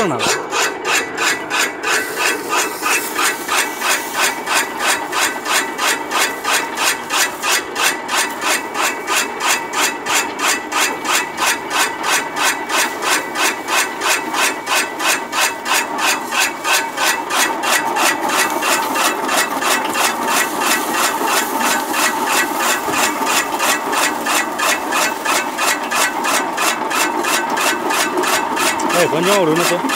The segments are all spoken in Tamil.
சொல்லுங்கண்ணா ஏய் கொஞ்சம் ஒரு நிமிஷம்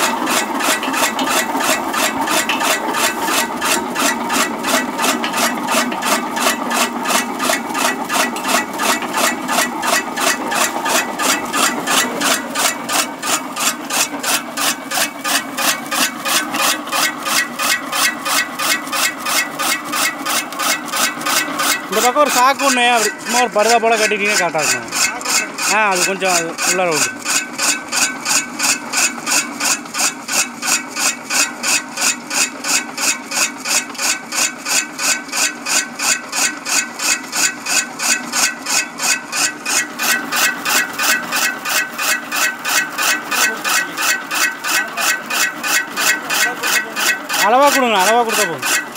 இந்த பக்கம் ஒரு சாக்கு ஒன்று அப்படி சும்மா ஒரு பருதா போல் கட்டிட்டீங்கன்னா கரெக்டாக இருக்கும் ஆ அது கொஞ்சம் அது உள்ளார விட்டு அளவாக கொடுங்க அளவாக கொடுத்தா போதும்